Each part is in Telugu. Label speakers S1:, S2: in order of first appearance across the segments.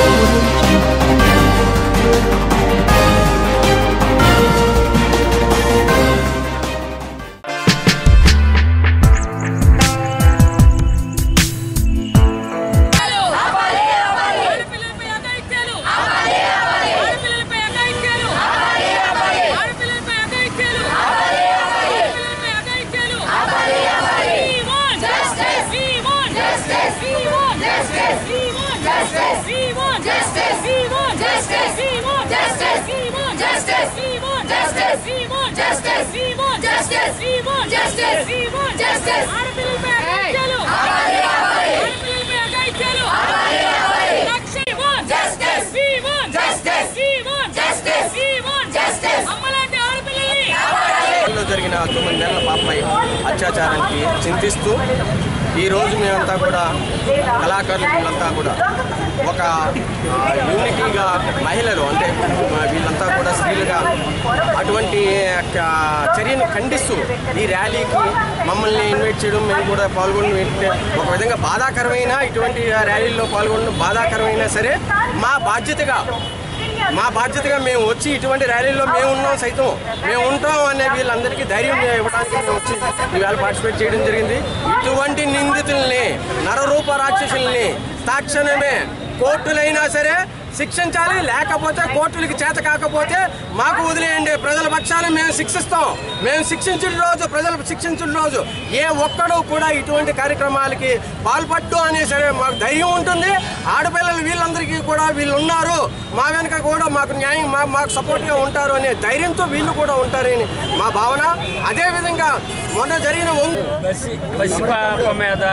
S1: ఆడపిల్లలపై అఘాయిత్యాలు ఆడపిల్లలపై అఘాయిత్యాలు ఆడపిల్లలపై అఘాయిత్యాలు ఆడపిల్లలపై అఘాయిత్యాలు We want justice. We want justice. We want justice. We want justice. We want justice. We want justice. We want justice. We want justice. We want justice. We want justice. We want justice. We want justice. We want justice. ఆడపిల్లలపై అఘాయిత్యాలు ఆడపిల్లలపై అఘాయిత్యాలు రక్ష- We want justice. We want justice. We want justice. We want justice. అమ్మలాంటి ఆడపిల్లల్ని
S2: లో జరిగిన తొమ్మిది నెలల పాపపై అత్యాచారానికి చింతిస్తూ ఈ రోజు మేమంతా కూడా కళాకారులు వీళ్ళంతా కూడా ఒక ఆ, యూనిటీగా మహిళలు అంటే ఆ, వీళ్ళంతా కూడా స్త్రీలుగా అటువంటి ఆ, చర్యను ఖండిస్తూ ఈ ర్యాలీకి మమ్మల్ని ఇన్వైట్ చేయడం మేము కూడా పాల్గొనడం ఏంటంటే ఒక విధంగా బాధాకరమైన ఇటువంటి ర్యాలీల్లో పాల్గొనడం బాధాకరమైనా సరే మా బాధ్యతగా మా బాధ్యతగా మేము వచ్చి ఇటువంటి ర్యాలీలో మేము ఉన్నాం సైతం మేము ఉంటాం అనే వీళ్ళందరికీ ధైర్యం ఇవ్వడానికి మేము వచ్చి ఈవేళ పార్టిసిపేట్ చేయడం జరిగింది ఇటువంటి నిందితుల్ని నరరూప రాక్షసుల్ని తక్షణమే కోర్టులైనా సరే శిక్షించాలి లేకపోతే కోర్టులకి చేత కాకపోతే మాకు వదిలేయండి ప్రజల పక్షాన మేము శిక్షిస్తాం మేము శిక్షించిన రోజు ప్రజలు శిక్షించిన రోజు ఏ ఒక్కడు కూడా ఇటువంటి కార్యక్రమాలకి పాల్పట్టు అనే సరే మాకు ధైర్యం ఉంటుంది ఆడపిల్లలు వీళ్ళందరికీ కూడా వీళ్ళు ఉన్నారు మా వెనక కూడా మాకు న్యాయం మా మాకు సపోర్ట్గా ఉంటారు అనే ధైర్యంతో వీళ్ళు కూడా ఉంటారని మా భావన అదేవిధంగా మొన్న జరిగిన ఒంగు
S3: పసి పసిపాప మీద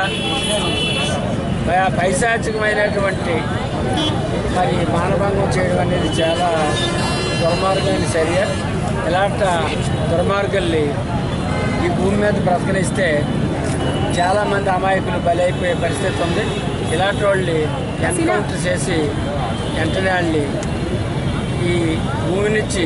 S3: పై- పైశాచికమైనటువంటి మరి మానభంగం చేయడం అనేది చాలా దుర్మార్గమైన చర్య ఇలాంటి దుర్మార్గుల్ని ఈ భూమి మీద బ్రతకనిస్తే చాలామంది అమాయకులు బలైపోయే పరిస్థితి ఉంది ఇలాంటి వాళ్ళని ఎన్కౌంటర్ చేసి వెంటనే వాళ్ళని ఈ భూమి నుంచి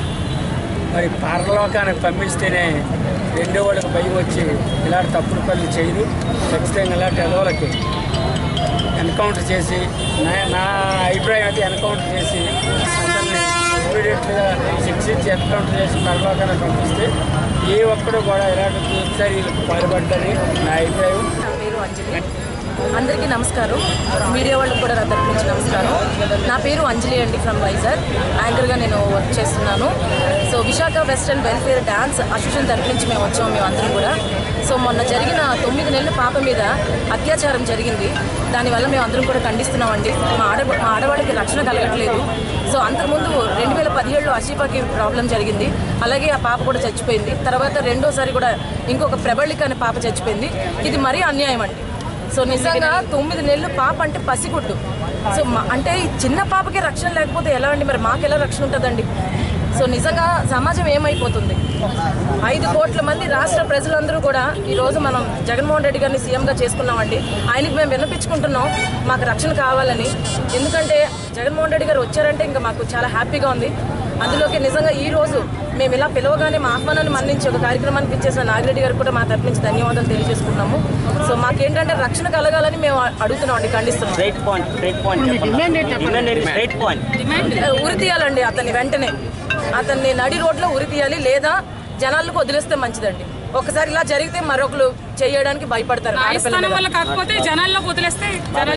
S3: మరి పరలోకానికి పంపిస్తేనే రెండో వాళ్ళకి భయం వచ్చి ఇలాంటి తప్పుడు పనులు చేయరు ఖచ్చితంగా ఇలాంటి ఎదవలకి ఎన్కౌంటర్ చేసి నా నా అభిప్రాయం అయితే ఎన్కౌంటర్ చేసి అందరినీ ఇమీడియట్గా శిక్షించి ఎన్కౌంటర్ చేసి పరలోకానికి పంపిస్తే ఏ ఒక్కడు కూడా ఇలాంటి చర్యలకు పాల్పడ్డని నా అభిప్రాయం
S4: నా పేరు అంజలి అందరికీ నమస్కారం మీడియా వాళ్ళకి కూడా నా తరపు నుంచి నమస్కారం నా పేరు అంజలి అండి ఫ్రమ్ వైజాగ్ యాంకర్గా నేను వర్క్ చేస్తున్నాను సో Visakha western welfare dance association తరపు నుంచి మేము వచ్చాము మేము అందరం కూడా సో మొన్న జరిగిన తొమ్మిది నెలల పాప మీద అత్యాచారం జరిగింది దానివల్ల మేము అందరం కూడా ఖండిస్తున్నామండి మా ఆడ మా ఆడవాళ్ళకి రక్షణ కలగట్లేదు సో అంతకుముందు రెండు వేల పదిహేడులో అషీఫాకి ప్రాబ్లం జరిగింది అలాగే ఆ పాప కూడా చచ్చిపోయింది తర్వాత రెండోసారి కూడా ఇంకొక ప్రబళిక అనే పాప చచ్చిపోయింది ఇది మరీ అన్యాయం అండి సో నిజంగా తొమ్మిది నెలలు పాప అంటే పసిగుడ్డు సో మా- అంటే ఈ చిన్న పాపకి రక్షణ లేకపోతే ఎలా అండి మరి మాకు ఎలా రక్షణ ఉంటుందండి సో నిజంగా సమాజం ఏమైపోతుంది ఐదు కోట్ల మంది రాష్ట్ర ప్రజలందరూ కూడా ఈరోజు మనం జగన్మోహన్ రెడ్డి గారిని సీఎంగా చేసుకున్నామండి ఆయనకి మేము విన్నపించుకుంటున్నాం మాకు రక్షణ కావాలని ఎందుకంటే జగన్మోహన్ రెడ్డి గారు వచ్చారంటే ఇంకా మాకు చాలా హ్యాపీగా ఉంది అందులోకి నిజంగా ఈ రోజు మేము ఇలా పిలవగానే మా ఆహ్వానాన్ని మన్నించి ఒక కార్యక్రమానికి ఇచ్చేసిన నాగిరెడ్డి గారికి కూడా మా తరపు నుంచి ధన్యవాదాలు తెలియజేసుకుంటున్నాము సో మాకేంటంటే రక్షణ కలగాలని మేము అడుగుతున్నాం అండి ఖండిస్తున్నాం
S5: స్ట్రైట్ పాయింట్ స్ట్రైట్ పాయింట్ చెప్పండి స్ట్రైట్ పాయింట్
S4: ఉరి తీయాలండి అతన్ని వెంటనే అతన్ని నడి రోడ్లో ఉరి తీయాలి లేదా జనాలకు వదిలేస్తే మంచిదండి ఒకసారి ఇలా జరిగితే మరొకరు చేయడానికి భయపడతారు ఆడపిల్లలు
S1: న్యాయస్థానం వల్ల కాకపోతే జనాల్లోకి వదిలేస్తే జనాలు